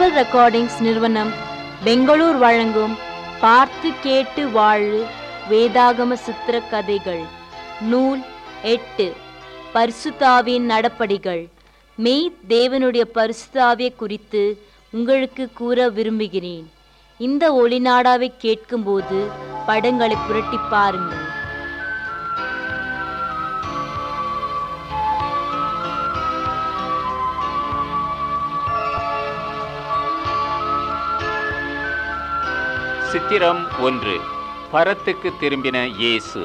Bible recordings நிறுவனம் பெங்களூர் வழங்கும் பார்த்து கேட்டு வாழு வேதாகம சித்திர கதைகள் நூல் எட்டு பரிசுத்தாவின் நடப்படிகள் மெய் தேவனுடைய பரிசுத்தாவியை குறித்து உங்களுக்கு கூற விரும்புகிறேன் இந்த ஒளிநாடாவை கேட்கும்போது படங்களை புரட்டி பாருங்கள் சித்திரம் ஒன்று பரத்துக்கு திரும்பின இயேசு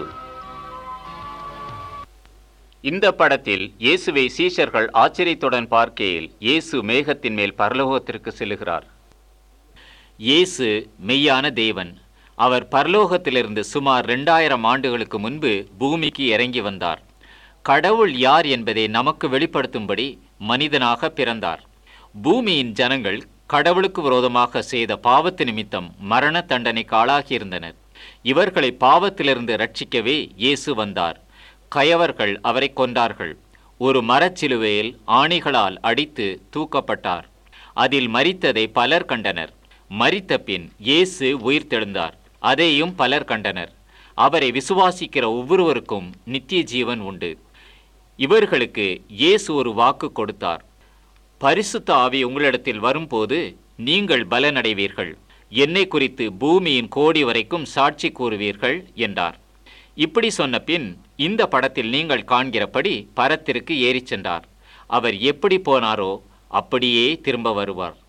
இந்த படத்தில் இயேசுவை சீஷர்கள் ஆச்சரியத்துடன் பார்க்கையில் இயேசு மேகத்தின் மேல் பரலோகத்திற்கு செல்லுகிறார் இயேசு மெய்யான தேவன் அவர் பரலோகத்திலிருந்து சுமார் ரெண்டாயிரம் ஆண்டுகளுக்கு முன்பு பூமிக்கு இறங்கி வந்தார் கடவுள் யார் என்பதை நமக்கு வெளிப்படுத்தும்படி மனிதனாக பிறந்தார் பூமியின் ஜனங்கள் கடவுளுக்கு விரோதமாக செய்த பாவத்து நிமித்தம் மரண தண்டனைக்கு ஆளாகியிருந்தனர் இவர்களை பாவத்திலிருந்து ரட்சிக்கவே இயேசு வந்தார் கயவர்கள் அவரை கொன்றார்கள் ஒரு மரச்சிலுவையில் ஆணிகளால் அடித்து தூக்கப்பட்டார் அதில் மரித்ததை பலர் கண்டனர் மரித்த பின் இயேசு உயிர்த்தெழுந்தார் அதையும் பலர் கண்டனர் அவரை விசுவாசிக்கிற ஒவ்வொருவருக்கும் நித்திய ஜீவன் உண்டு இவர்களுக்கு இயேசு ஒரு வாக்கு கொடுத்தார் பரிசுத்த ஆவி உங்களிடத்தில் வரும்போது நீங்கள் பலனடைவீர்கள் என்னை குறித்து பூமியின் கோடி வரைக்கும் சாட்சி கூறுவீர்கள் என்றார் இப்படி சொன்ன பின் இந்த படத்தில் நீங்கள் காண்கிறபடி பரத்திற்கு ஏறிச் சென்றார் அவர் எப்படி போனாரோ அப்படியே திரும்ப வருவார்